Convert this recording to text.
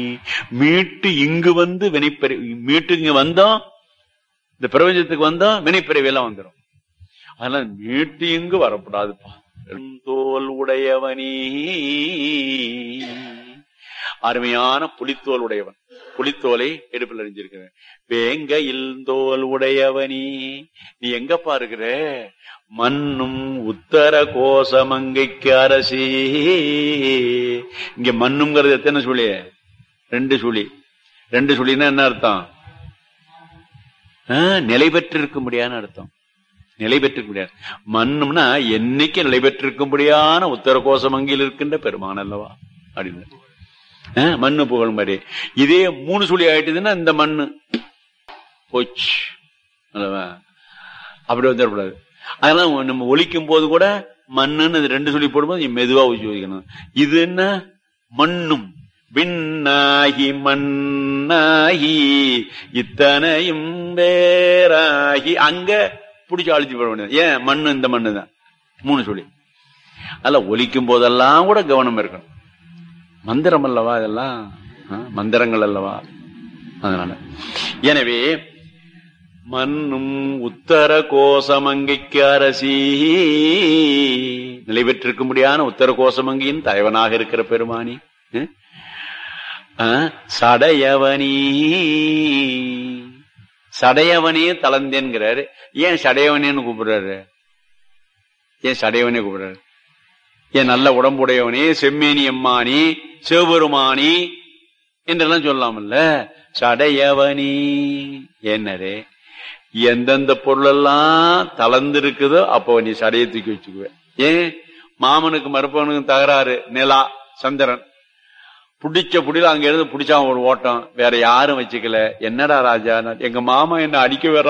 மீட்டு இங்கு வந்து வினைப்பறி மீட்டு இங்க வந்தோம் இந்த பிரபஞ்சத்துக்கு வந்தோம் வினைப்பிறவி எல்லாம் வந்துடும் அதனால மீட்டு இங்கு வரக்கூடாதுப்பா தோல் உடையவனே அருமையான புலித்தோல் உடையவன் புலித்தோலை எடுப்பில் அறிஞ்சிருக்கிறேன் வேங்கையில் தோல் உடையவனி நீ எங்கப்பா இருக்கிற மண்ணும் உத்தர கோசமங்கைக்கு அரசி இங்க மண்ணுங்கிறது எத்தனை சுழி ரெண்டு சுழி ரெண்டு சுழின்னா என்ன அர்த்தம் ஆ, நிலை பெற்றிருக்கும்படியான அர்த்தம் நிலை பெற்றிருக்க முடியாது மண்ணும்னா என்னைக்கு நிலை பெற்றிருக்கும்படியான உத்தர கோசமங்கில் இருக்கின்ற பெருமான் அல்லவா அப்படின்னு ஆ, மண்ணு புகழ் மாதிரி இதே மூணு சுழி ஆயிட்டுதுன்னா இந்த மண்ணு போச்சு அல்லவா அப்படி வந்துடக்கூடாது அதெல்லாம் நம்ம ஒலிக்கும் போது கூட மண்ணுன்னு இது ரெண்டு சொல்லி போடும்போது நீ மெதுவா உச்சரிக்கணும் இது என்ன மண்ணும் விண்ணாகி மண்ணாகி இத்தனையும் வேறாகி அங்க பிடிச்சி அழிச்சு போட வேண்டியது ஏன் மண்ணு இந்த மண்ணு தான் மூணு சொல்லி அதெல்லாம் ஒலிக்கும் போதெல்லாம் கூட கவனம் இருக்கணும் மந்திரம் அல்லவா இதெல்லாம் ஆ, மந்திரங்கள் அல்லவா அதனால எனவே மண்ணும் உத்தர கோசமங்கைக்கு அரசி நிலை பெற்றிருக்கும்படியான உத்தர கோசமங்கியின் தலைவனாக இருக்கிற பெருமானி ம்? ஆ, சடையவனி சடையவனே தளந்தேன்கிறாரு ஏன் சடையவனேன்னு கூப்பிடுறாரு ஏன் சடையவனே கூப்பிடுறாரு ஏன் நல்ல உடம்புடையவனே செம்மேனி அம்மானி சிவபெருமானி என்றெல்லாம் சொல்லலாம்ல சடையவனி என்னரே எந்தெந்த பொருளெல்லாம் தளர்ந்து இருக்குதோ அப்போ நீ சடையை தூக்கி வச்சுக்குவ ஏன் மாமனுக்கு மருப்பவனுக்கு தகராறு நிலா சந்திரன் புடிச்ச புடியில அங்க இருந்து புடிச்சா ஒரு ஓட்டம் வேற யாரும் வச்சுக்கல என்னடா ராஜா நான் எங்க மாமா என்ன அடிக்க வர